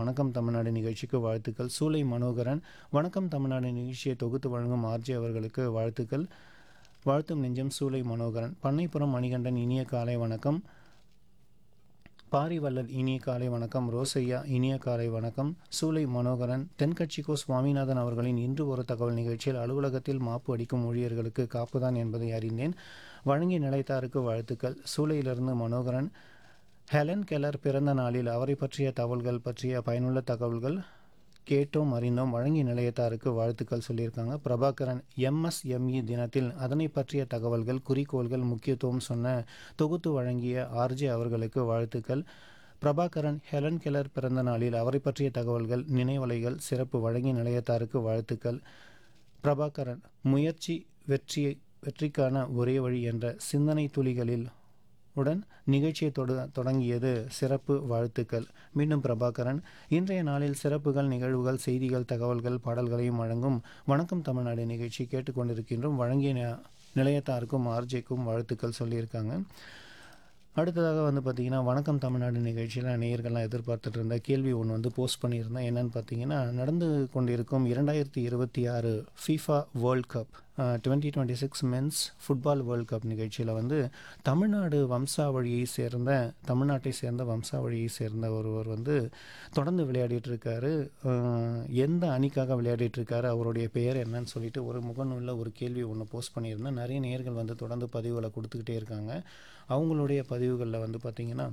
வணக்கம் தமிழ்நாடு நிகழ்ச்சிக்கு வாழ்த்துக்கள் சூலை மனோகரன் வணக்கம் தமிழ்நாடு நிகழ்ச்சியை தொகுத்து வழங்கும் ஆர்ஜே அவர்களுக்கு வாழ்த்துக்கள் வாழ்த்தும் நெஞ்சம் சூலை மனோகரன் பண்ணைப்புறம் மணிகண்டன் இனிய காலை வணக்கம் பாரிவல்லல் இனிய காலை வணக்கம் ரோசையா இனிய காலை வணக்கம் சூலை மனோகரன் தென்கட்சிக்கோ சுவாமிநாதன் அவர்களின் இன்று ஒரு தகவல் நிகழ்ச்சியில் அலுவலகத்தில் மாப்பு அடிக்கும் ஊழியர்களுக்கு காப்புதான் என்பதை அறிந்தேன் வழங்கி நிலைத்தாருக்கு வாழ்த்துக்கள் சூளையிலிருந்து மனோகரன் ஹெலன் கெல்லர் பிறந்த நாளில் அவரை பற்றிய தகவல்கள் பற்றிய பயனுள்ள தகவல்கள் கேட்டோம் அறிந்தோம் வழங்கி நிலையத்தாருக்கு வாழ்த்துக்கள் சொல்லியிருக்காங்க பிரபாகரன் எம்எஸ்எம்இ தினத்தில் அதனை பற்றிய தகவல்கள் குறிக்கோள்கள் முக்கியத்துவம் சொன்ன தொகுத்து வழங்கிய ஆர்ஜே அவர்களுக்கு வாழ்த்துக்கள் பிரபாகரன் ஹெலன் கெல்லர் பிறந்த நாளில் அவரை பற்றிய தகவல்கள் நினைவலைகள் சிறப்பு வழங்கி நிலையத்தாருக்கு வாழ்த்துக்கள் பிரபாகரன் முயற்சி வெற்றியை வெற்றிக்கான ஒரே வழி என்ற சிந்தனை துளிகளில் உடன் நிகழ்ச்சியை தொட தொடங்கியது சிறப்பு வாழ்த்துக்கள் மீண்டும் பிரபாகரன் இன்றைய நாளில் சிறப்புகள் நிகழ்வுகள் செய்திகள் தகவல்கள் பாடல்களையும் வழங்கும் வணக்கம் தமிழ்நாடு நிகழ்ச்சி கேட்டுக்கொண்டிருக்கின்றோம் வழங்கிய நி- நிலையத்தாருக்கும் ஆர்ஜேக்கும் வாழ்த்துக்கள் சொல்லியிருக்காங்க அடுத்ததாக வந்து பார்த்தீங்கன்னா வணக்கம் தமிழ்நாடு நிகழ்ச்சியில் நேயர்கள்லாம் எதிர்பார்த்துட்டு இருந்த கேள்வி ஒன்று வந்து போஸ்ட் பண்ணியிருந்தேன் என்னன்னு பார்த்தீங்கன்னா நடந்து கொண்டிருக்கும் இரண்டாயிரத்தி இருபத்தி ஆறு FIFA world cup twenty twenty six men's football world cup நிகழ்ச்சியில் வந்து தமிழ்நாடு வம்சாவழியை சேர்ந்த தமிழ்நாட்டை சேர்ந்த வம்சாவழியை சேர்ந்த ஒருவர் வந்து தொடர்ந்து விளையாடிட்டு இருக்காரு அஹ், எந்த அணிக்காக விளையாடிட்டு இருக்காரு அவருடைய பெயர் என்னன்னு சொல்லிட்டு ஒரு முகநூலில் ஒரு கேள்வி ஒன்று போஸ்ட் பண்ணியிருந்தேன் நிறைய நேயர்கள் வந்து தொடர்ந்து பதிவுகளை கொடுத்துக்கிட்டே இருக்காங்க அவங்களுடைய பதிவுகளில் வந்து பார்த்திங்கன்னா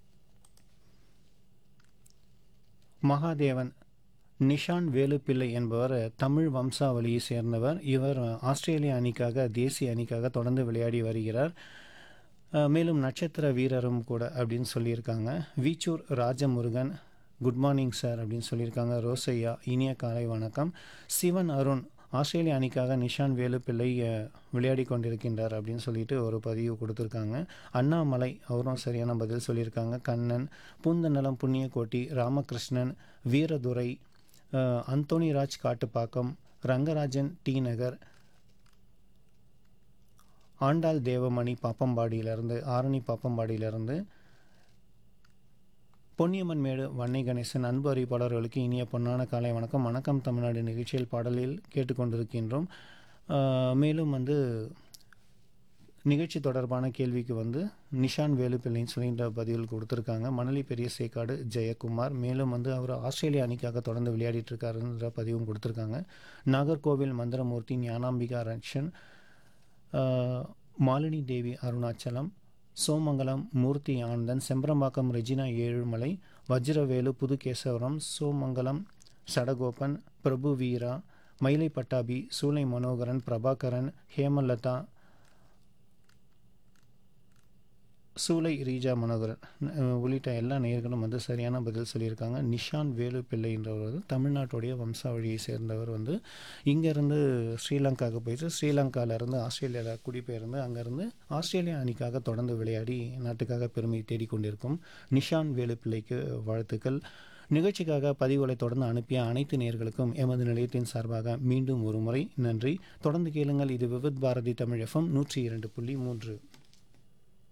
மகாதேவன் நிஷான் வேலுப்பிள்ளை என்பவர் தமிழ் வம்சாவளியை சேர்ந்தவர் இவர் ஆஸ்திரேலிய அணிக்காக தேசிய அணிக்காக தொடர்ந்து விளையாடி வருகிறார் அஹ், மேலும் நட்சத்திர வீரரும் கூட அப்படின்னு சொல்லியிருக்காங்க Veechur Rajamurugan good morning sir அப்படின்னு சொல்லியிருக்காங்க ரோசையா இனிய காலை வணக்கம் சிவன் அருண் ஆஸ்திரேலிய அணிக்காக நிஷான் வேலுப்பிள்ளை அஹ், விளையாடி கொண்டிருக்கின்றார் அப்படின்னு சொல்லிட்டு ஒரு பதிவு கொடுத்துருக்காங்க அண்ணாமலை அவரும் சரியான பதில் சொல்லியிருக்காங்க கண்ணன் பூந்தநலம் புண்ணியக்கோட்டி ராமகிருஷ்ணன் வீரதுரை அஹ், அந்தோணிராஜ் காட்டுப்பாக்கம் ரங்கராஜன் டி நகர் ஆண்டாள் தேவமணி பாப்பம்பாடியிலிருந்து ஆரணி பாப்பம்பாடியிலிருந்து பொன்னியம்மன் மேடு வன்னை கணேசன் அன்பு அறிவிப்பாளர்களுக்கு இனிய பொன்னான காலை வணக்கம் வணக்கம் தமிழ்நாடு நிகழ்ச்சியில் பாடலில் கேட்டுக்கொண்டிருக்கின்றோம் ஆஹ் மேலும் வந்து நிகழ்ச்சி தொடர்பான கேள்விக்கு வந்து நிஷான் வேலுப்பிள்ளைன்னு சொல்லின்ற பதிவில் கொடுத்துருக்காங்க மணலி பெரிய சேக்காடு ஜெயக்குமார் மேலும் வந்து அவர் ஆஸ்திரேலிய அணிக்காக தொடர்ந்து விளையாடிட்டு இருக்காருன்ற பதிவும் கொடுத்துருக்காங்க நாகர்கோவில் மந்திரமூர்த்தி ஞானாம்பிகா ரக்ஷன் ஆஹ் மாலினி தேவி அருணாச்சலம் சோமங்கலம் மூர்த்தி ஆனந்தன் செம்பரம்பாக்கம் ரெஜினா ஏழுமலை வஜ்ரவேலு புதுகேசவரம் சோமங்கலம் சடகோபன் பிரபு வீரா மயிலை பட்டாபி சூலை மனோகரன் பிரபாகரன் ஹேமலதா சூலை ரீஜா மனோகரன் அஹ் உள்ளிட்ட எல்லா நேயர்களும் வந்து சரியான பதில் சொல்லியிருக்காங்க நிஷான் வேலு பிள்ளைன்றவர் வந்து தமிழ்நாட்டுடைய வம்சாவழியை சேர்ந்தவர் வந்து இங்கேருந்து ஸ்ரீலங்காவுக்கு போயிட்டு ஸ்ரீலங்காவிலேருந்து ஆஸ்திரேலியாவில் குடிபெயர்ந்து அங்கேருந்து ஆஸ்திரேலியா அணிக்காக தொடர்ந்து விளையாடி நாட்டுக்காக பெருமை தேடிக்கொண்டிருக்கும் நிஷான் வேலு பிள்ளைக்கு வாழ்த்துக்கள் நிகழ்ச்சிக்காக பதிவுகளை தொடர்ந்து அனுப்பிய அனைத்து நேயர்களுக்கும் எமது நிலையத்தின் சார்பாக மீண்டும் ஒரு முறை நன்றி தொடர்ந்து கேளுங்கள் இது விவித் பாரதி தமிழ் எஃப்எம் நூற்றி இரண்டு புள்ளி மூன்று